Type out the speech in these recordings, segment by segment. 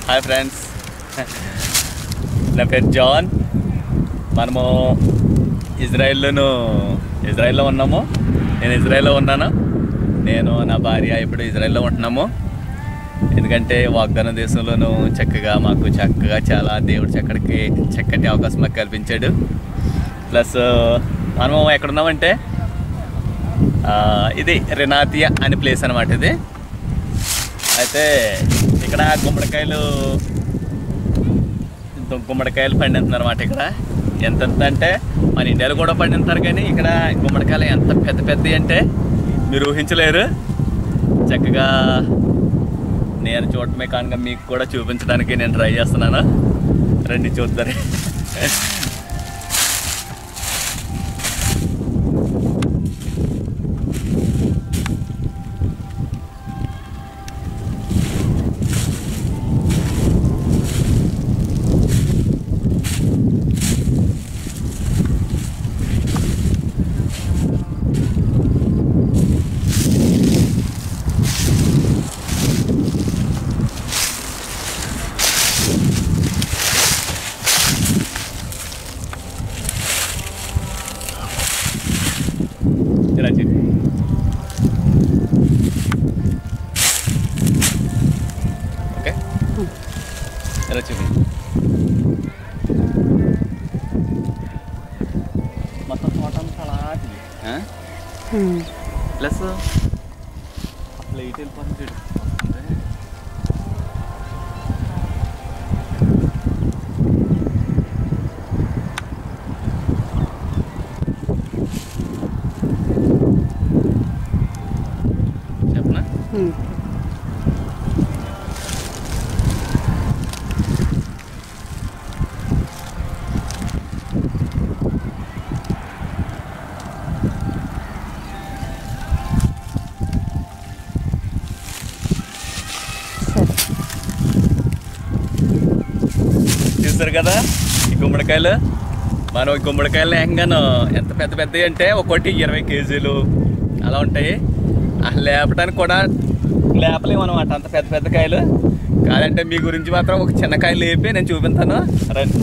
Hi friends నా పేరు John మనము ఇజ్రాయెల్లోను ఇజ్రాయెల్లో ఉన్నాము నేను ఇజ్రాయెల్లో ఉన్నాను నేను నా భార్య ఇప్పుడు ఇజ్రాయెల్లో ఉంటున్నాము ఎందుకంటే వాగ్దాన దేశంలోనూ చక్కగా మాకు చక్కగా చాలా దేవుడు చక్కడికి చక్కటి అవకాశం మాకు కల్పించాడు ప్లస్ మనము ఎక్కడున్నామంటే ఆ, ఇది రెనాతియా అనే ప్లేస్ అనమాట ఇది అయితే ఇక్కడ గుమ్మడికాయలు దు- గుమ్మడికాయలు పండిస్తున్నారు అనమాట ఇక్కడ ఎంత ఎంత అంటే మన ఇండియాలో కూడా పండిస్తారు కానీ ఇక్కడ గుమ్మడికాయలు ఎంత పెద్ద పెద్దవి అంటే మీరు ఊహించలేరు చక్కగా నేను చూడటమే కానుక మీకు కూడా చూపించడానికి నేను ట్రై చేస్తున్నాను రండి చూద్దరు ఇలా చెప్పి ఓకే ఇలా చూపి మొత్తం తోట అంతా అలాంటిది ప్లస్ అసలు ఇటు వెళ్ళిపోతుంది చూడు వస్తుంది. చెప్పనా చూస్తారు కదా ఈ గుమ్మడికాయలు మనం ఈ గుమ్మడికాయలు ఏకంగాను ఎంత పెద్ద పెద్దవి అంటే ఒక్కొక్కటి ఇరవై కేజీలు అలా ఉంటాయి అసలు లేపడానికి కూడా లేపలేము అనమాట అంత పెద్ద పెద్ద కాయలు కాదంటే మీ గురించి మాత్రం ఒక చిన్న కాయ లేపి నేను చూపిస్తాను రండి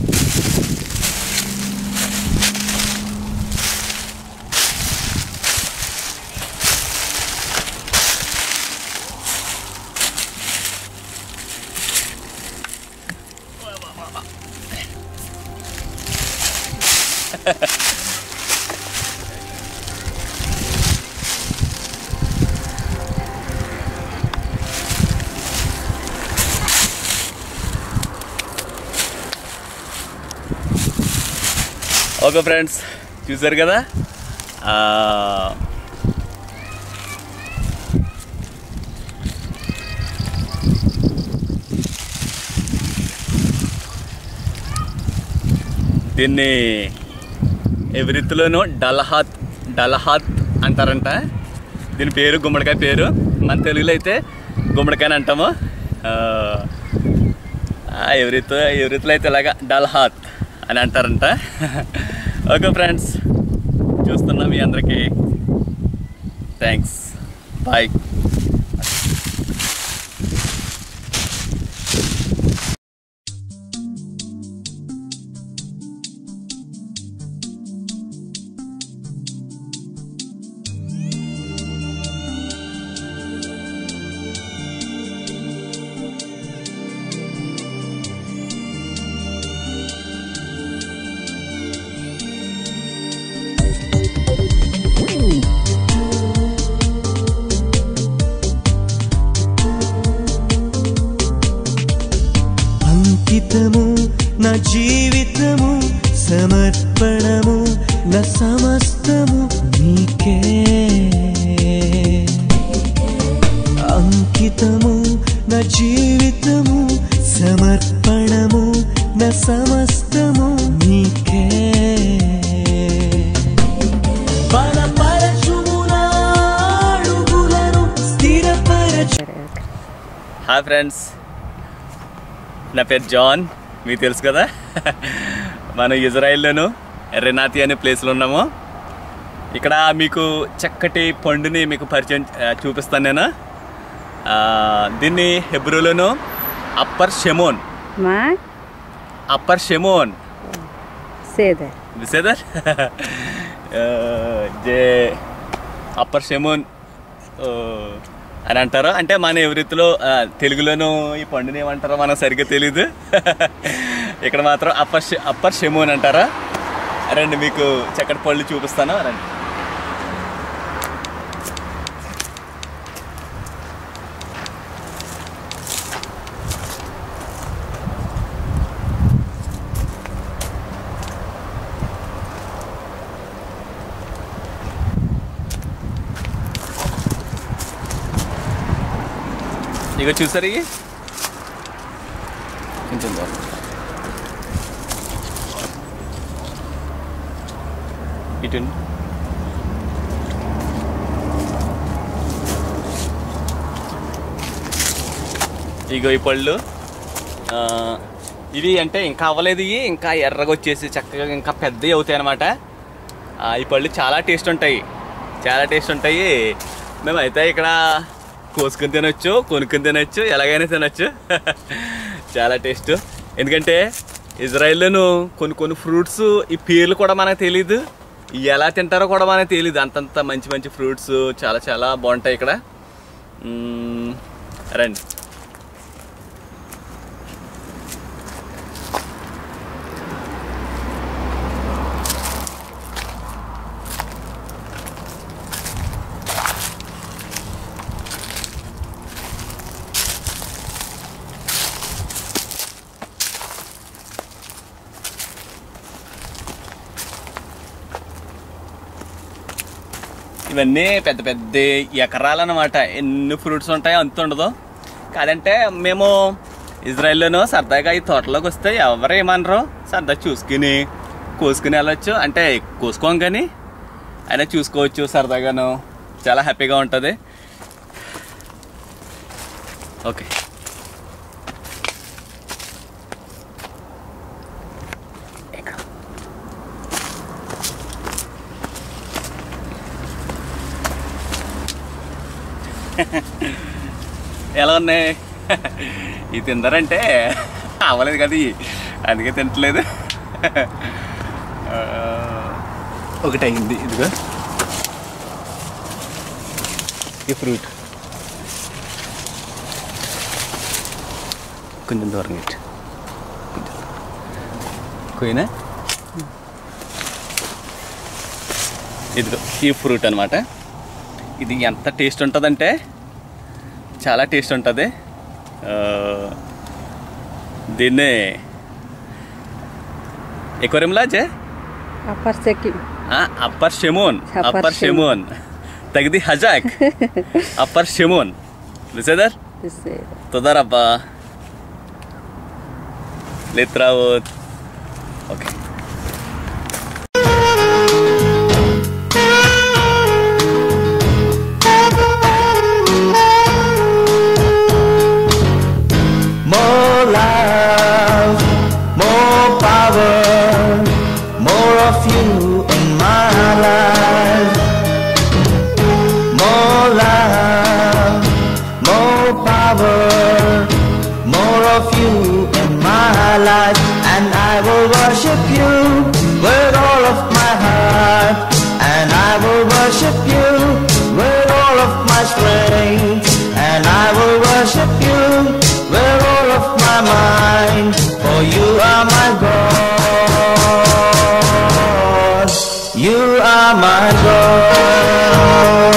ఓకే ఫ్రెండ్స్ చూసారు కదా ఆ, దీన్ని ఎవరిత్తులోనూ డల్హాత్ డల్హాత్ అంటారంట దీని పేరు గుమ్మడికాయ పేరు మన తెలుగులో అయితే గుమ్మడికాయ అని అంటాము ఆ, ఎవరితో ఎవరితో అయితే ఇలాగా డల్హాత్ అని అంటారంట ఓకే ఫ్రెండ్స్ చూస్తున్నాం మీ అందరికీ థ్యాంక్స్ బాయ్ అంకితము నా జీవితము సమర్పణము నా సమస్తము నీకే అంకితము నా జీవితము సమర్పణము నా సమస్తము నీకే బలపరచుము నా అడుగులను స్థిరపరచు హాయ్ ఫ్రెండ్స్ నా పేరు జాన్ మీకు తెలుసు కదా మనం ఇజ్రాయిల్లోను రెనాతి అనే ప్లేస్లో ఉన్నాము ఇక్కడ మీకు చక్కటి పండుని మీకు పరిచయం ఆ, చూపిస్తాను నేను ఆ, దీన్ని హెబ్రూలోను అప్పర్ షెమోన్ Ma, అప్పర్ షెమోన్ say that. విసేదర్ జే అప్పర్ షెమోన్ అని అంటారు అంటే మన ఎవరితిలో తెలుగులోనూ ఈ పండుని ఏమంటారో మనకు సరిగ్గా తెలీదు ఇక్కడ మాత్రం అప్పర్ షె- అప్పర్ షెమోన్ అంటారా రండి మీకు చక్కటి పళ్ళు చూపిస్తాను రండి ఇక చూసారు ఇవి కొంచెం దూరం. ఇటు ఇగో ఈ పళ్ళు ఆ, ఇవి అంటే ఇంకా అవ్వలేదు ఇవి ఇంకా ఎర్రగా వచ్చేసి చక్కగా ఇంకా పెద్దవి అవుతాయి అనమాట ఈ పళ్ళు చాలా టేస్ట్ ఉంటాయి చాలా టేస్ట్ ఉంటాయి మేమైతే ఇక్కడ కోసుకుని తినొచ్చు కొనుక్కుని తినొచ్చు ఎలాగైనా తినొచ్చు చాలా టేస్ట్ ఎందుకంటే ఇజ్రాయెల్లోను కొన్ని కొన్ని ఫ్రూట్స్ ఈ పేర్లు కూడా మనకు తెలియదు ఇవి ఎలా తింటారో కూడా మనకు తెలియదు అంతంత మంచి మంచి ఫ్రూట్స్ చాలా చాలా బాగుంటాయి ఇక్కడ మ్మ్, రండి ఇవన్నీ పెద్ద పెద్ద ఎకరాలన్నమాట ఎన్ని ఫ్రూట్స్ ఉంటాయో అంత ఉండదు కాదంటే మేము ఇజ్రాయెల్లోనూ సరదాగా ఈ తోటలోకి వస్తే ఎవరు ఏమనరు సరదా చూసుకుని కోసుకుని వెళ్ళొచ్చు అంటే కోసుకోం కానీ అయినా చూసుకోవచ్చు సరదాగాను చాలా హ్యాపీగా ఉంటుంది ఓకే ఎలా ఉన్నాయి ఇది తిందరంటే అవ్వలేదు కదా ఇవి అందుకే తింటలేదు ఆ, ఒకటి అయింది ఇదిగో ఈ ఫ్రూట్ కొంచెం దూరం ఇటు పోయినా ఇదిగో ఈ ఫ్రూట్ అనమాట ఇది ఎంత టేస్ట్ ఉంటుందంటే చాలా టేస్ట్ ఉంటుంది దీన్నే ఎక్కువరేంలా జే Upper second. అప్పర్ షెమోన్ Upper అప్పర్ Shimon. షెమోన్ తగిది హజాక్ అప్పర్ షెమోన్ בסדר? This uh, תודה רבה. להתראות. אוקיי. More love, more power, more of you in my life. More love, more power, more of you in my life. And I will worship you with all of my heart. And I will worship you with all of my strength. And I will worship you with all of my mind. For you are my God. You are my God.